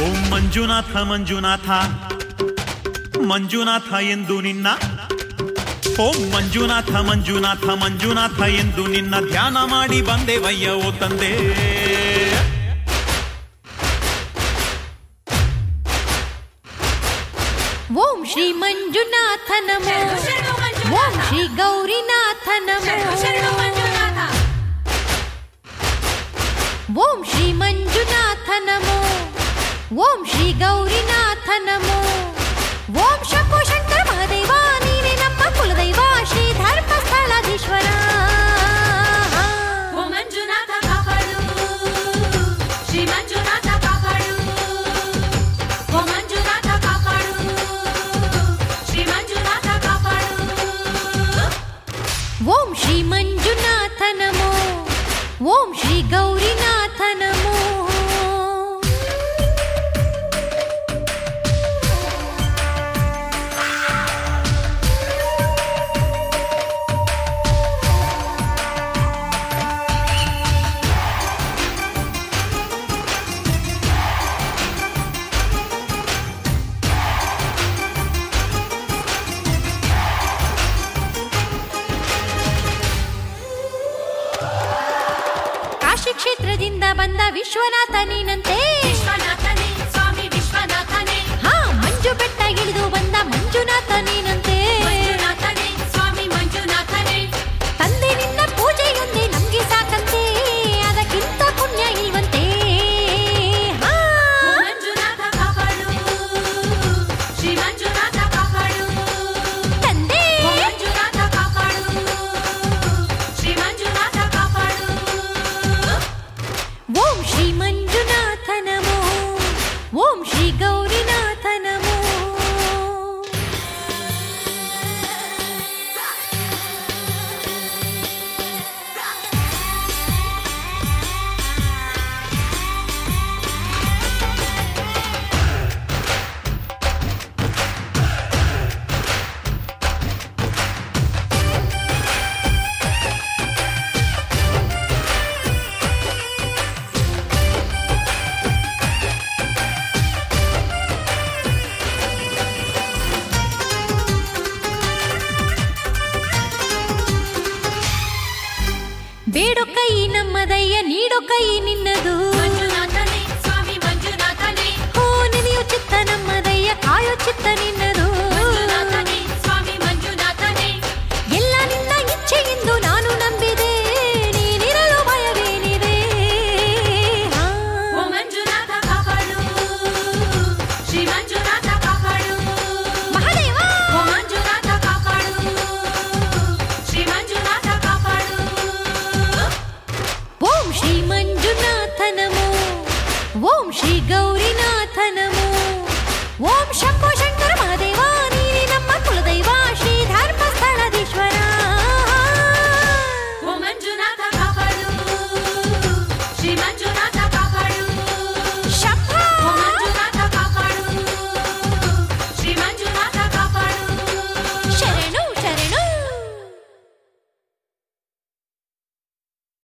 ಓಂ ಮಂಜುನಾಥ ಮಂಜುನಾಥ ಮಂಜುನಾಥ ಎಂದು ನಿನ್ನ ಓಂ ಮಂಜುನಾಥ ಮಂಜುನಾಥ ಮಂಜುನಾಥ ಎಂದು ನಿನ್ನ ಧ್ಯಾನ ಮಾಡಿ ಬಂದೆವಯ್ಯ ಓ ತಂದೆ ಓಂ ಶ್ರೀ ಮಂಜುನಾಥ ನಮೋ ಓಂ ಶ್ರೀ ಗೌರಿನಾಥ ನಮೋ ಓಂ ಶ್ರೀ ಮಂಜುನಾಥ ನಮೋ ಓಂ ಶ್ರೀ ಗೌರಿನಾಥ ನಮೋ ಓಂ ಶಂಭು ಶಂಕರ ಮಹಾದೇವ ನೀನೆ ನಮ್ಮ ಕುಲದೈವ ಶ್ರೀ ಧರ್ಮಸ್ಥಳಾಧೀಶ್ವರ ಓ ಮಂಜುನಾಥ ಕಾಪಾಡು ಶ್ರೀ ಮಂಜುನಾಥ ಕಾಪಾಡು ಓ ಮಂಜುನಾಥ ಕಾಪಾಡು ಶ್ರೀ ಮಂಜುನಾಥ ಕಾಪಾಡು ಓಂ ಶ್ರೀ ಮಂಜುನಾಥ ನಮೋ ಓಂ ಶ್ರೀ ಗೌರಿನಾಥ ನಮೋ ಕಾಶಿ ಕ್ಷೇತ್ರದಿಂದ ಬಂದ ವಿಶ್ವನಾಥ ನೀನಂತೆ ವಿಶ್ವನಾಥನೇ ಸ್ವಾಮಿ ವಿಶ್ವನಾಥನೇ ಹಾ ಮಂಜು ಬೆಟ್ಟ ಇಳಿದು ಬಂದ ಮಂಜುನಾಥ ನೀನಂತೆ ಮಂಜುನಾಥನೇ ಸ್ವಾಮಿ ಮಂಜುನಾಥನೇ ತಂದೆ ನಿನ್ನ ಪೂಜೆಯೊಂದೇ ನಮ್ಗೆ ಸಾಕಂತೆ ಅದಕ್ಕಿಂತ ಪುಣ್ಯ ಇಲ್ವಂತೆ ಹಾ. ಓ ಮಂಜುನಾಥ ಕಾಪಾಡು ಶ್ರೀ ಮಂಜುನಾಥ ಕಾಪಾಡು ತಂದೆ ಓ ಮಂಜುನಾಥ ಕಾಪಾಡು ಶ್ರೀ ಮಂಜುನಾಥ ಕಾಪಾಡು ಓಂ ಶ್ರೀ ಮಂಜುನಾಥ ನಮೋ ಓಂ ಶ್ರೀ ಗೌರಿನಾಥ ನಮೋ ಬೇಡೋ ಕೈ ನಮ್ಮದಯ್ಯ ನೀಡೋ ಕೈ ನಿನ್ನದು ಮಂಜುನಾಥನೇ ಸ್ವಾಮಿ ಮಂಜುನಾಥನೇ ಹೋ ನೆನೆಯೋ ಚಿತ್ತ ನಮ್ಮದಯ್ಯ ಕಾಯೋ ಚಿತ್ತ ನಿನ್ನದು